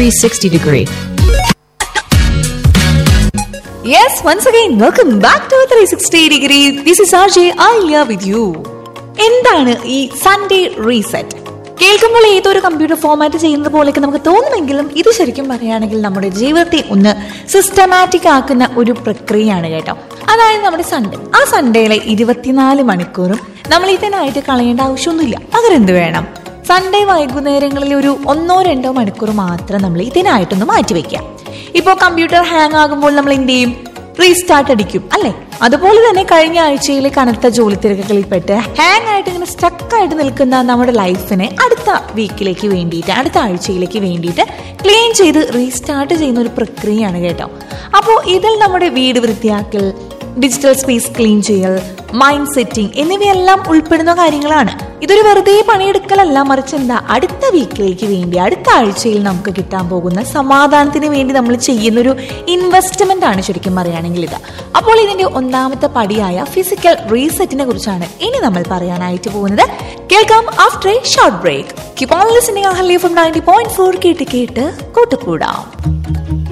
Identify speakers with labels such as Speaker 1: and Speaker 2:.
Speaker 1: 360 degree.
Speaker 2: Yes, once again, welcome back to 360 degree. This is RJ Alia with you. എന്താണ് ഈ Sunday reset കേൾക്കുമ്പോൾ ഏതൊരു computer format ചെയ്യുന്നത് പോലെയൊക്കെ നമുക്ക് തോന്നുമെങ്കിലും ഇത് ശരിക്കും പറയുകയാണെങ്കിൽ നമ്മുടെ ജീവിതത്തെ ഒന്ന് സിസ്റ്റമാറ്റിക് ആക്കുന്ന ഒരു പ്രക്രിയയാണ് കേട്ടോ അതായത് നമ്മുടെ സൺഡേ ആ സൺഡേയിലെ ഇരുപത്തിനാല് മണിക്കൂറും നമ്മൾ ഇതിനായിട്ട് കളയേണ്ട ആവശ്യമൊന്നുമില്ല പകരം എന്ത് വേണം സൺഡേ വൈകുന്നേരങ്ങളിൽ ഒരു ഒന്നോ രണ്ടോ മണിക്കൂർ മാത്രം നമ്മൾ ഇതിനായിട്ടൊന്ന് മാറ്റിവെക്കാം ഇപ്പോൾ കമ്പ്യൂട്ടർ ഹാങ് ആകുമ്പോൾ നമ്മൾ എന്ത് ചെയ്യും റീസ്റ്റാർട്ട് അടിക്കും അല്ലെ അതുപോലെ തന്നെ കഴിഞ്ഞ ആഴ്ചയിലെ കനത്ത ജോലി തിരക്കുകളിൽപ്പെട്ട് ഹാങ് ആയിട്ട് ഇങ്ങനെ സ്റ്റക്ക് ആയിട്ട് നിൽക്കുന്ന നമ്മുടെ ലൈഫിനെ അടുത്ത വീക്കിലേക്ക് വേണ്ടിയിട്ട് അടുത്ത ആഴ്ചയിലേക്ക് വേണ്ടിയിട്ട് ക്ലീൻ ചെയ്ത് റീസ്റ്റാർട്ട് ചെയ്യുന്ന ഒരു പ്രക്രിയയാണ് കേട്ടോ അപ്പോൾ ഇതിൽ നമ്മുടെ വീട് വൃത്തിയാക്കൽ ഡിജിറ്റൽ സ്പേസ് ക്ലീൻ ചെയ്യൽ മൈൻഡ് സെറ്റിംഗ് എന്നിവയെല്ലാം ഉൾപ്പെടുന്ന കാര്യങ്ങളാണ് ഇതൊരു വെറുതെ പണിയെടുക്കലല്ല മറിച്ച് എന്താ അടുത്ത വീക്കിലേക്ക് വേണ്ടി അടുത്ത ആഴ്ചയിൽ നമുക്ക് കിട്ടാൻ പോകുന്ന സമാധാനത്തിന് വേണ്ടി നമ്മൾ ചെയ്യുന്ന ഒരു ഇൻവെസ്റ്റ്മെന്റ് ആണ് ശരിക്കും പറയുകയാണെങ്കിൽ ഇത് അപ്പോൾ ഇതിന്റെ ഒന്നാമത്തെ പടിയായ ഫിസിക്കൽ റീസെറ്റിനെ കുറിച്ചാണ് ഇനി നമ്മൾ പറയാനായിട്ട് പോകുന്നത് കേൾക്കാം after a short break keep on listening Ahalya from ninety point four കേട്ട് കേട്ട് കൂട്ടുകൂടാം